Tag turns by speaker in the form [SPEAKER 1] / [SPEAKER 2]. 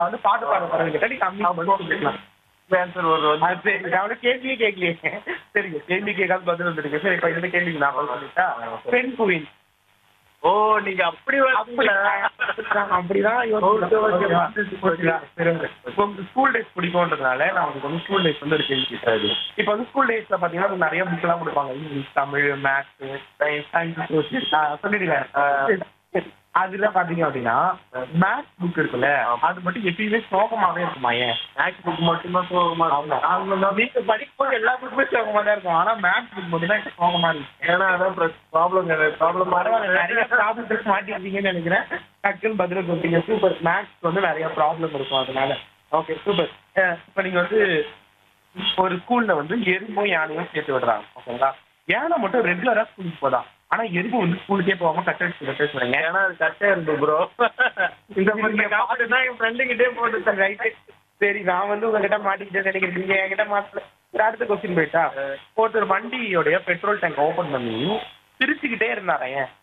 [SPEAKER 1] வந்து பாட்டு பாட போறது கேட்டா நீங்க கம்மி பதில் சொல்லிக்கலாம்
[SPEAKER 2] ஆன்சர் ஒரு
[SPEAKER 1] அது சரி நான் வந்து கேள்வியே கேட்கலையே சரிங்க கேள்வி கேட்காத பதில் வந்துருக்கு சரி இப்ப இந்த கேள்விக்கு நான் பதில் சொல்லிட்டா பெண் குயின்
[SPEAKER 2] ஓ நீங்க அப்படி
[SPEAKER 1] அப்படிதான்
[SPEAKER 2] வரீங்களா?
[SPEAKER 1] அப்படிதான்
[SPEAKER 2] Okay, okay.
[SPEAKER 1] இப்போ ஸ்கூல் டேஸ் பிடிக்கும்ன்றதுனால நான் உங்களுக்கு வந்து ஸ்கூல் டேஸ் வந்து ஒரு கேள்வி கேட்கறது இப்போ வந்து ஸ்கூல் டேஸ்ல பாத்தீங்கன்னா உங்களுக்கு நிறைய புக் எல்லாம் கொடுப்பாங்க இங்கிலீஷ் தமிழ் மேத்ஸ் சயின்ஸ் சொல்லிடுங்க அதுல பாத்தீங்க அப்படின்னா மேத்ஸ் புக் இருக்குல்ல அது மட்டும் எப்பயுமே சோகமாவே இருக்குமா ஏன்
[SPEAKER 2] மேக்ஸ் புக் மட்டும்தான் சோகமா
[SPEAKER 1] ஆமா
[SPEAKER 2] இருக்கும்
[SPEAKER 1] அவங்க நீங்க படிக்கும்போது எல்லா புக்குமே சோகமா தான் இருக்கும் ஆனா மேத்ஸ் புக் மட்டும் தான் சோகமா இருக்கு
[SPEAKER 2] ஏன்னா அதான் ப்ராப்ளம் ப்ராப்ளம்
[SPEAKER 1] பரவாயில்ல நிறைய ப்ராப்ளம் மாட்டிருக்கீங்கன்னு நினைக்கிறேன் டக்குன்னு பதில் கொடுத்தீங்க சூப்பர் மேக்ஸ் வந்து நிறைய ப்ராப்ளம் இருக்கும் அதனால ஓகே சூப்பர் இப்போ நீங்க வந்து ஒரு ஸ்கூல்ல வந்து எறும்பும் யானையும் சேர்த்து விடுறாங்க ஓகேங்களா யானை மட்டும் ரெகுலரா ஸ்கூலுக்கு போதா ஆனா எறும்பு வந்து ஸ்கூலுக்கே போகாம கட்டடிச்சு கட்டடிச்சு வரீங்க
[SPEAKER 2] ஏன்னா அது கட்டே இருக்கு ப்ரோ
[SPEAKER 1] இந்த
[SPEAKER 2] இந்த
[SPEAKER 1] மாதிரி
[SPEAKER 2] காப்பி தான் என் ஃப்ரெண்டு கிட்டே போட்டு
[SPEAKER 1] ரைட்டு சரி நான் வந்து உங்ககிட்ட மாட்டிக்கிட்டே நினைக்கிறேன் நீங்க என்கிட்ட மாட்டல சரி, அடுத்த கொஸ்டின் போயிட்டா ஒருத்தர் வண்டியோடைய பெட்ரோல் டேங்க் ஓபன் பண்ணி சிரிச்சுக்கிட்டே இருந்தாரா ஏன்